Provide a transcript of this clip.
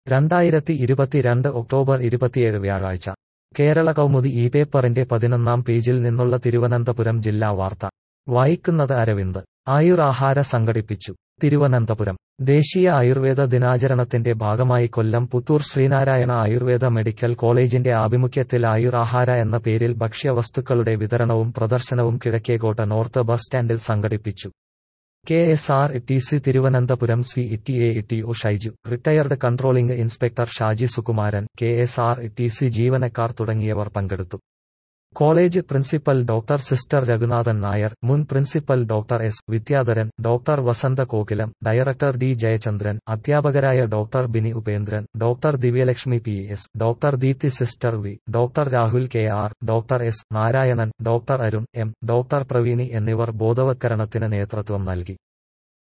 രണ്ടായിരത്തി ഇരുപത്തിരണ്ട് ഒക്ടോബർ ഇരുപത്തിയേഴ് വ്യാഴാഴ്ച കേരള കൗമുദി ഈ പേപ്പറിന്റെ പതിനൊന്നാം പേജിൽ നിന്നുള്ള തിരുവനന്തപുരം ജില്ലാ വാർത്ത വായിക്കുന്നത് അരവിന്ദ് ആയുർ ആഹാര സംഘടിപ്പിച്ചു തിരുവനന്തപുരം ദേശീയ ആയുർവേദ ദിനാചരണത്തിന്റെ ഭാഗമായി കൊല്ലം പുത്തൂർ ശ്രീനാരായണ ആയുർവേദ മെഡിക്കൽ കോളേജിന്റെ ആഭിമുഖ്യത്തിൽ ആയുർ ആഹാര എന്ന പേരിൽ ഭക്ഷ്യവസ്തുക്കളുടെ വിതരണവും പ്രദർശനവും കിഴക്കേകോട്ട നോർത്ത് ബസ് സ്റ്റാൻഡിൽ സംഘടിപ്പിച്ചു K S R T C Thiruvananthapuram C T A T O Shaiju retired controlling inspector Shaji Sukumaran K S R T C ജീവനക്കാർ തുടങ്ങിയവർ പങ്കെടുത്തു college principal doctor sister Raghunathan Nair മുൻ principal doctor S Vidyadharan doctor Vasantha Kokilam director D Jayachandran അധ്യാപകരായ doctor Bini Upendran doctor Divyalakshmi P S doctor Deepthi sister V doctor Rahul K R doctor S Narayanan doctor Arun M doctor പ്രവീണി എന്നിവർ ബോധവത്കരണത്തിന് നേതൃത്വം നൽകി